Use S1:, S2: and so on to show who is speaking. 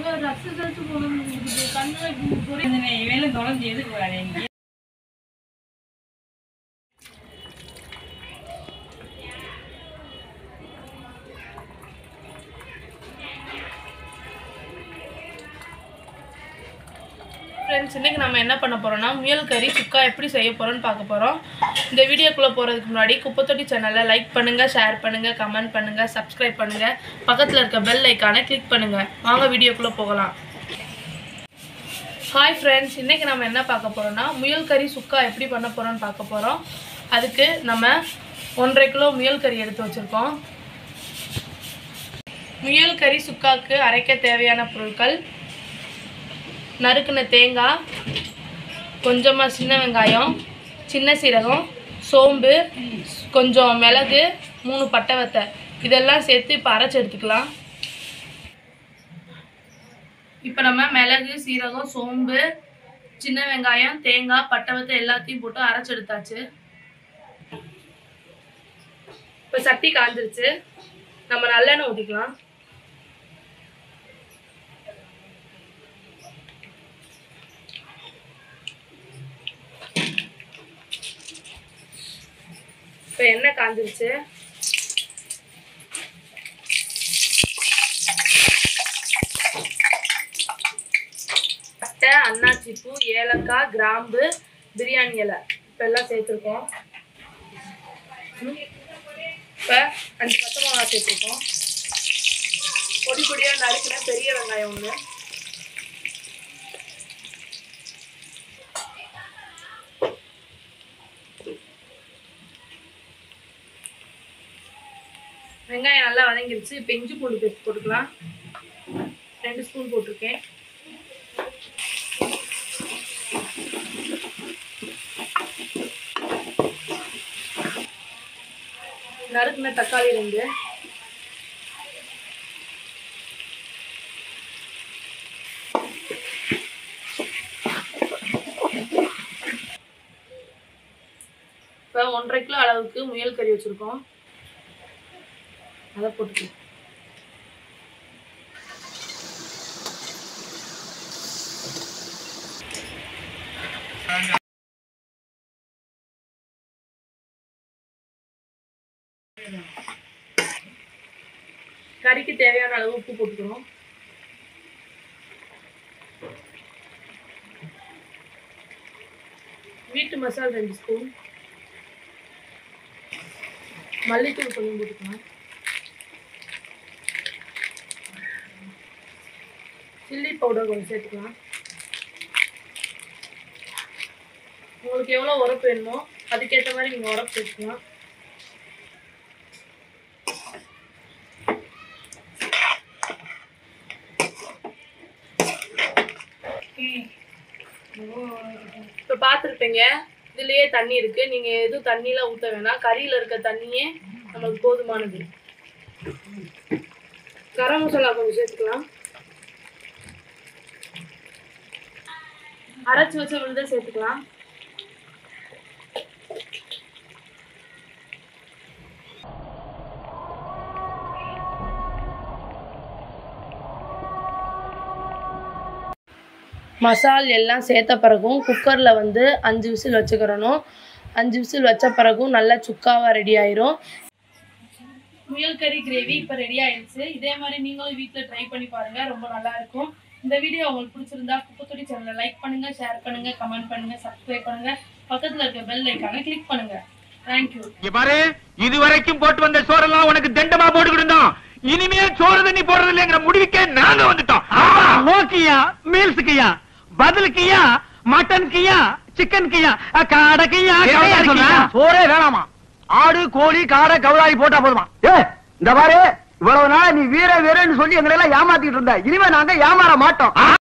S1: இவையில தொலைஞ்சு எதுக்கு வரேன்
S2: ஃப்ரெண்ட்ஸ் இன்னைக்கு நம்ம என்ன பண்ண போறோம்னா முயல் கறி சுக்கா எப்படி செய்ய போறோம்னு பார்க்க போறோம் இந்த வீடியோக்குள்ள போறதுக்கு முன்னாடி குப்பத்தொட்டி சேனலை லைக் பண்ணுங்க ஷேர் பண்ணுங்க கமெண்ட் பண்ணுங்க சப்ஸ்கிரைப் பண்ணுங்க பக்கத்துல இருக்க பெல் ஐக்கானை கிளிக் பண்ணுங்க வாங்க வீடியோக்குள்ள போகலாம் ஹாய் ஃப்ரெண்ட்ஸ் இன்னைக்கு நம்ம என்ன பார்க்க போறோம்னா முயல் கறி சுக்கா எப்படி பண்ண போறோம்னு பார்க்க போறோம் அதுக்கு நம்ம ஒன்றரை கிலோ முயல் கறி எடுத்து வச்சிருக்கோம் முயல் கறி சுக்காக்கு அரைக்க தேவையான பொருட்கள் நறுக்குன தேங்காய் கொஞ்சமாக சின்ன வெங்காயம் சின்ன சீரகம் சோம்பு கொஞ்சம் மிளகு மூணு பட்டை வத்தை இதெல்லாம் சேர்த்து இப்போ அரைச்சி எடுத்துக்கலாம் இப்போ நம்ம மிளகு சீரகம் சோம்பு சின்ன வெங்காயம் தேங்காய் பட்டை வத்தை எல்லாத்தையும் போட்டு அரைச்சி எடுத்தாச்சு இப்போ சட்டி காஞ்சிருச்சு நம்ம நல்லெண்ணெய் ஊற்றிக்கலாம் இப்போ எண்ணெய் காஞ்சிருச்சு பட்டை அன்னாச்சி பூ ஏலக்காய் கிராம்பு பிரியாணி இலை இப்போ எல்லாம் சேர்த்துருக்கோம் இப்போ அஞ்சு பச்சை மிளகா சேர்த்துருக்கோம் பொடி பொடியாக நறுக்கின பெரிய வெங்காயம் ஒன்று வெங்காயம் நல்லா வதங்கிருச்சு இப்போ இஞ்சி பூண்டு பேஸ்ட் போட்டுக்கலாம் ரெண்டு ஸ்பூன் போட்டிருக்கேன் நறுக்குன தக்காளி ரெண்டு இப்போ ஒன்றரை கிலோ அளவுக்கு முயல் கறி வச்சுருக்கோம் அதை போட்டுக்கலாம் கறிக்கு தேவையான அளவு உப்பு போட்டுக்கணும் வீட்டு மசாலா ரெண்டு ஸ்பூன் மல்லித்தூள் கொஞ்சம் போட்டுக்கலாம் சில்லி பவுடர் கொஞ்சம் சேர்த்துக்கலாம் உங்களுக்கு எவ்வளோ உரப்பு வேணுமோ அதுக்கேற்ற மாதிரி நீங்கள் உரப்பு சேர்த்துக்கலாம் இப்போ பார்த்துருப்பீங்க இதுலேயே தண்ணி இருக்கு நீங்கள் எதுவும் தண்ணியெலாம் ஊற்ற வேணாம் கறியில் இருக்க தண்ணியே நமக்கு போதுமானது கரம் மசாலா கொஞ்சம் சேர்த்துக்கலாம் அரைச்சி வச்ச விழுத சேர்த்துக்கலாம் மசால் எல்லாம் சேர்த்த பிறகும் குக்கரில் வந்து அஞ்சு விசில் வச்சுக்கிறணும் அஞ்சு விசில் வச்ச பிறகும் நல்லா சுக்காவாக ரெடி ஆயிரும் முயல் கறி கிரேவி இப்போ ரெடி ஆயிடுச்சு இதே மாதிரி நீங்களும் வீட்டில் ட்ரை பண்ணி பாருங்க ரொம்ப நல்லா இருக்கும் இந்த வீடியோ உங்களுக்கு பிடிச்சிருந்தா குப்பத்தொடி சேனலை லைக் பண்ணுங்க ஷேர் பண்ணுங்க கமெண்ட் பண்ணுங்க சப்ஸ்கிரைப் பண்ணுங்க பக்கத்தில் இருக்க பெல் ஐக்கானை கிளிக் பண்ணுங்க தேங்க்யூ
S3: இங்க பாரு இது வரைக்கும் போட்டு வந்த சோறெல்லாம் உனக்கு தண்டமா போட்டுக்கிட்டு இருந்தோம் இனிமே சோறு தண்ணி போடுறது இல்லைங்கிற முடிவுக்கே நாங்க வந்துட்டோம் நோக்கியா மீல்ஸுக்குயா பதிலுக்குயா மட்டனுக்குயா சிக்கனுக்குயா காடைக்குயா சோறே வேணாமா ஆடு கோழி காடை கவுளாரி போட்டா போதுமா ஏ இந்த பாரு இவ்வளவு நாள் நீ வீர வீரன்னு சொல்லி எங்களை எல்லாம் ஏமாத்திட்டு இருந்த இனிமே நாங்க ஏமாற மாட்டோம்